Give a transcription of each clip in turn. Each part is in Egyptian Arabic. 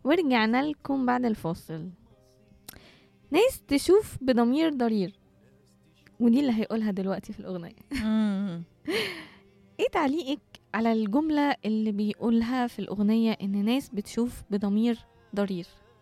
ورجعنا لكم بعد الفاصل ناس تشوف بضمير ضرير ودي اللي هيقولها دلوقتي في الأغنية مم. ايه تعليقك على الجملة اللي بيقولها في الأغنية إن ناس بتشوف بضمير ضرير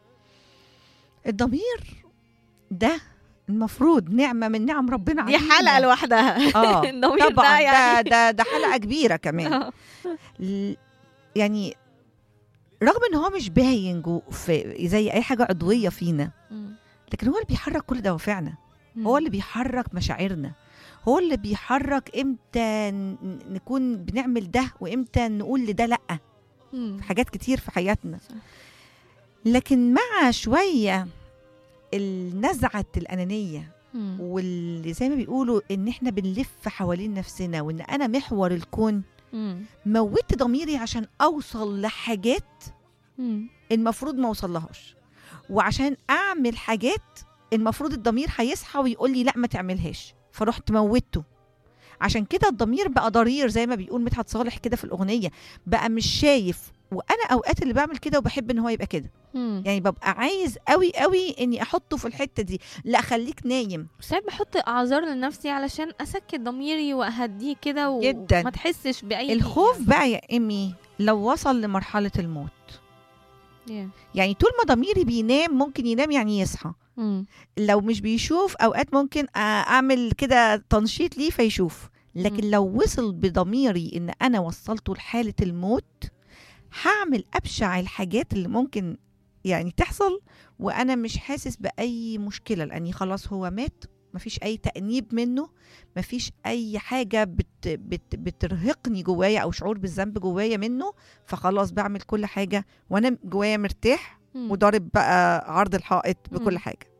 الضمير ده المفروض نعمة من نعم ربنا دي علينا حلقة لوحدها اه الضمير طبعا ده يعني ده, ده ده حلقة كبيرة كمان آه. ل- يعني رغم ان هو مش باين جو في زي اي حاجة عضوية فينا مم. لكن هو اللي بيحرك كل دوافعنا مم. هو اللي بيحرك مشاعرنا هو اللي بيحرك امتى ن- نكون بنعمل ده وامتى نقول لده لا مم. في حاجات كتير في حياتنا صح. لكن مع شوية النزعة الأنانية مم. واللي زي ما بيقولوا إن إحنا بنلف حوالين نفسنا وإن أنا محور الكون مم. موتت ضميري عشان أوصل لحاجات مم. المفروض ما أوصلهاش وعشان أعمل حاجات المفروض الضمير هيصحى ويقول لي لا ما تعملهاش فرحت موتته عشان كده الضمير بقى ضرير زي ما بيقول مدحت صالح كده في الأغنية بقى مش شايف وانا اوقات اللي بعمل كده وبحب ان هو يبقى كده مم. يعني ببقى عايز قوي قوي اني احطه في الحته دي لا خليك نايم ساعات بحط اعذار لنفسي علشان اسكت ضميري واهديه كده و- جداً. وما تحسش باي الخوف بقى يا ايمي لو وصل لمرحله الموت Yeah. يعني طول ما ضميري بينام ممكن ينام يعني يصحى مم. لو مش بيشوف اوقات ممكن آه، اعمل كده تنشيط ليه فيشوف لكن مم. لو وصل بضميري ان انا وصلته لحاله الموت هعمل ابشع الحاجات اللي ممكن يعني تحصل وانا مش حاسس باي مشكله لاني خلاص هو مات مفيش اي تانيب منه مفيش اي حاجه بت بت بترهقني جوايا او شعور بالذنب جوايا منه فخلاص بعمل كل حاجه وانا جوايا مرتاح مم. وضارب بقى عرض الحائط بكل مم. حاجه